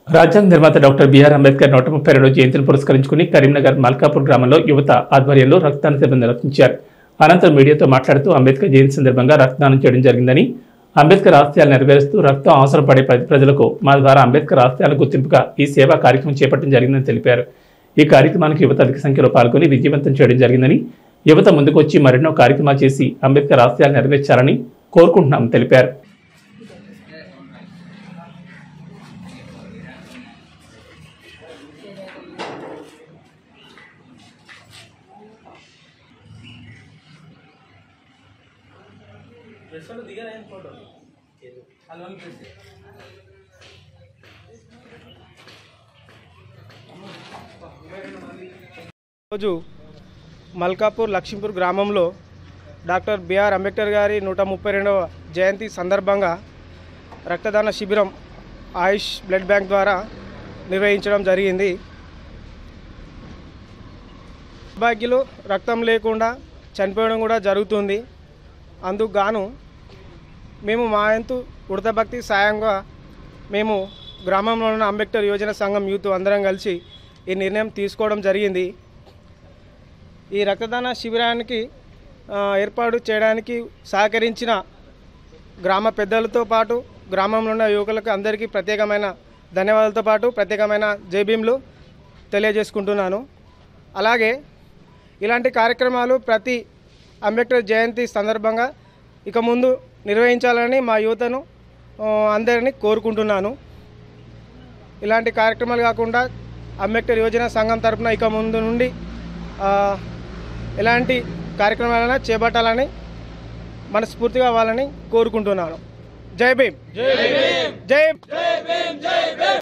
రాజ్యాంగ నిర్మాత doctor BR Ambedkar నూట ముప్పై రెండో జయంతిని పురస్కరించుకుని కరీంనగర్ మల్కాపూర్ గ్రామంలో యువత ఆధ్వర్యంలో రక్తదాన శిబిరం నిర్వహించారు అనంతరం మీడియాతో మాట్లాడుతూ అంబేద్కర్ జయంతి సందర్భంగా రక్తదానం చేయడం జరిగిందని అంబేద్కర్ ఆశయాలు నెరవేరుస్తూ రక్తం అవసరం పడే ప్రతి ప్రజలకు మా ద్వారా అంబేద్కర్ ఆశయాల గుర్తింపుగా ఈ సేవా కార్యక్రమం చేపట్టడం జరిగిందని తెలిపారు ఈ కార్యక్రమానికి యువత అధిక సంఖ్యలో పాల్గొని విజయవంతం చేయడం జరిగిందని యువత ముందుకొచ్చి మరెన్నో కార్యక్రమాలు చేసి అంబేద్కర్ ఆశయాలు నెరవేర్చాలని కోరుకుంటున్నామని తెలిపారు రోజు మల్కాపూర్ లక్ష్మీపూర్ గ్రామంలో డాక్టర్ బిఆర్ అంబేద్కర్ గారి నూట ముప్పై రెండవ జయంతి సందర్భంగా రక్తదాన శిబిరం ఆయుష్ బ్లడ్ బ్యాంక్ ద్వారా నిర్వహించడం జరిగింది భాగ్యులు రక్తం లేకుండా చనిపోవడం కూడా జరుగుతుంది అందుకు గాను మేము మా ఎంతు ఉడతభక్తి సాయంగా మేము గ్రామంలో ఉన్న అంబేద్కర్ యోజన సంఘం యూత్ అందరం కలిసి ఈ నిర్ణయం తీసుకోవడం జరిగింది ఈ రక్తదాన శిబిరానికి ఆ, ఏర్పాటు చేయడానికి సహకరించిన గ్రామ పెద్దలతో పాటు గ్రామంలో ఉన్న యువకులకు అందరికీ ప్రత్యేకమైన ధన్యవాదాలతో పాటు ప్రత్యేకమైన జైభీంలు తెలియజేసుకుంటున్నాను అలాగే ఇలాంటి కార్యక్రమాలు ప్రతి అంబేద్కర్ జయంతి సందర్భంగా ఇక ముందు నిర్వహించాలని మా యువతను ఆ, అందరినీ కోరుకుంటున్నాను ఇలాంటి కార్యక్రమాలు కాకుండా అంబేద్కర్ యోజన సంఘం తరపున ఇక ముందు నుండి ఆ, ఎలాంటి కార్యక్రమాలైనా చేపట్టాలని మనస్ఫూర్తిగా అవ్వాలని కోరుకుంటున్నాను జై భీమ్ జై భీమ్ జై